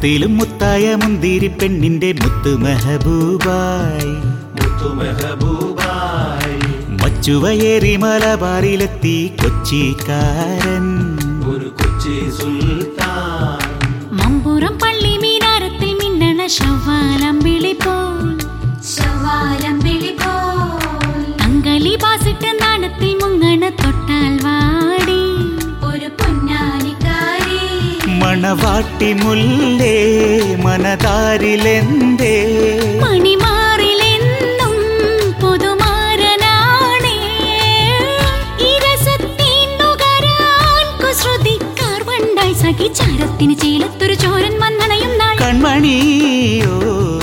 മുത്തിലും മുത്തായ മുന്തിരി പെണ്ണിന്റെ മുത്ത് മെഹബൂബായി മുത്തു മെഹബൂബായി മച്ചുവയേറി മലബാറിലെത്തി കൊച്ചിക്കാരൻ ഒരു കൊച്ചി സുൽത്താൻ മമ്പുറം പള്ളി മീനാരത്തിൽ മിന്നണ ശവാലമ്പിളി പോൽ ശവാലമ്പിളി പോൽ അങ്കലി ബാസിട്ട് നാണത്തിൽ മുങ്ങണ തൊട്ടാൽ വാടി ഒരു പൊന്നാനിക്കാരി മണവാട്ടി മുല്ലേ മനതാരിലെന്തേ മണിമാറിലെന്നും പുതുമാരനാണേ ഇരസത്തിൻ നുകരാൻ കുസൃതിക്കാർ വണ്ടായി സഖിചാരത്തിന് ചേലത്തൊരു ചോരൻ വന്നണയും നാൾ കൺമണിയോ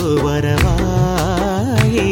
വരവായേ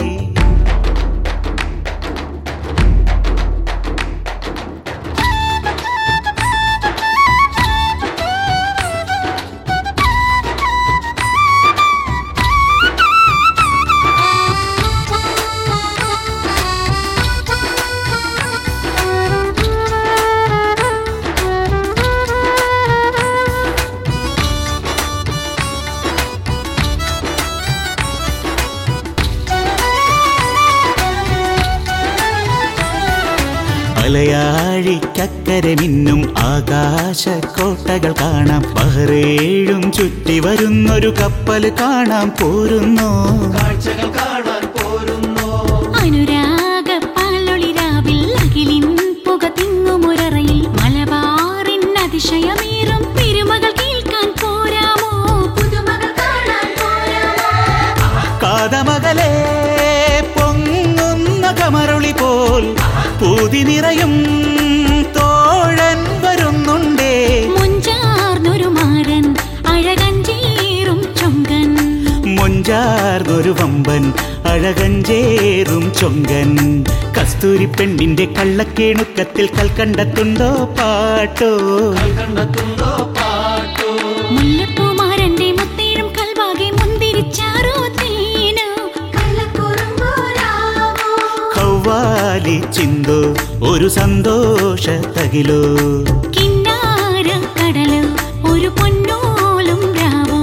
മലയാഴിക്കക്കരെ മിന്നും ആകാശ കോട്ടകൾ കാണാം ബഹ്റേഴും ചുറ്റി വരുന്നൊരു കപ്പൽ കാണാം പോരുന്നു കാഴ്ചകൾ കാണാൻ പോരുന്നോ അനുരാഗ പാലൊളിരാവിൽ അകിലിൻ പുക തിങ്ങുമുരറയിൽ മലബാറിൻ അതിശയമേറും പെരുമകൾ കേൾക്കാൻ പോരാമോ പുതുമകൾ കാണാൻ പോരാമോ കാതമകലേ പൊങ്ങുന്ന കമറുളി പോൽ പൂതി നിറയും തോഴൻ വരുന്നുണ്ടേ മുഞ്ചാർന്നൊരു മാരൻ അഴകഞ്ചേറും ചൊങ്കൻ മൊഞ്ചാർന്നൊരു വമ്പൻ അഴകഞ്ചേറും ചൊങ്കൻ കസ്തൂരി പെണ്ണിന്റെ കള്ളക്കേണുക്കത്തിൽ കൽക്കണ്ടത്തുണ്ടോ പാട്ടോ കണ്ടെത്തുന്നോ പാട്ടോ മുല്ലപ്പൂമാരന്റെ മുത്തേഴും കൽവാകെ മുന്തിരിച്ചാറോ തേനോ കള്ളക്കുറുമ്പോരാവോ കൗവാലി ചിന്തോ ഒരു സന്തോഷ തകിലോ കിന്നാര കടല് ഒരു പൊന്നോലും രാവോ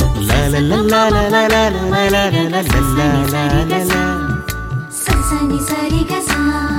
ലാലലാലാലാലാലാലാലാലാലാലാലാ. സസനി സരിഗസ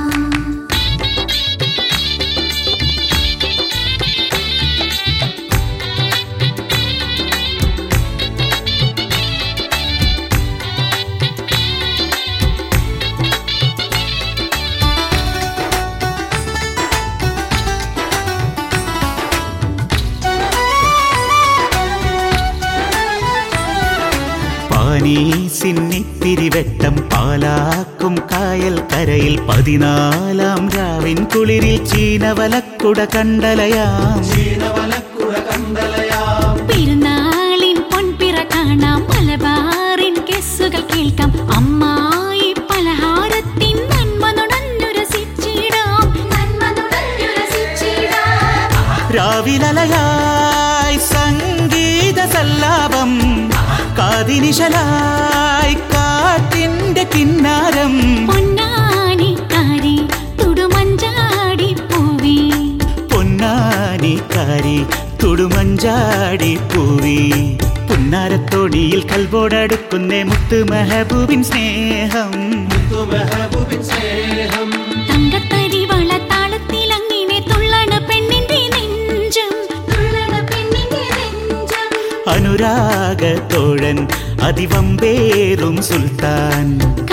പാനീസിന്നിത്തിരിവെട്ടം പാലാക്കും കായൽ കരയിൽ പതിനാലാം രാവിൻ കുളിരിൽ ചീനവലക്കുട കണ്ടലയാം ചീനവലക്കുഴ കണ്ടലയാം പെരുന്നാളിൻ പൊൻപിറ കാണാം മലബാറിൻ കെസ്സുകൾ കേൾക്കാം അമ്മായി പലഹാരത്തിൻ നന്മ നുണഞ്ഞു രസിച്ചിടാം നന്മ നുണഞ്ഞു രസിച്ചിടാം രാവിലലയായി സംഗീത സല്ലാപം കാതിനിശലായി കാറ്റിന്റെ കിന്നാരം പൊന്നാനിക്കാരി തുടുമഞ്ചാടി പൂവി പൊന്നാനിക്കാരി തുടുമഞ്ചാടി പൂവി പുന്നാരത്തോണിയിൽ കൽബോടടുക്കുന്നേ മുത്ത് മെഹബൂബിൻ സ്നേഹം മുത്തു മെഹബൂബിൻ സ്നേഹം തങ്കത്തരി വളത്താളത്തിൽ അങ്ങനെ തുള്ളണ പെണ്ണിന്റെ നെഞ്ചം തുള്ളണ പെണ്ണിന്റെ നെഞ്ചം അനുരാഗത്തോഴൻ അതിവമ്പേറും സുൽത്താൻ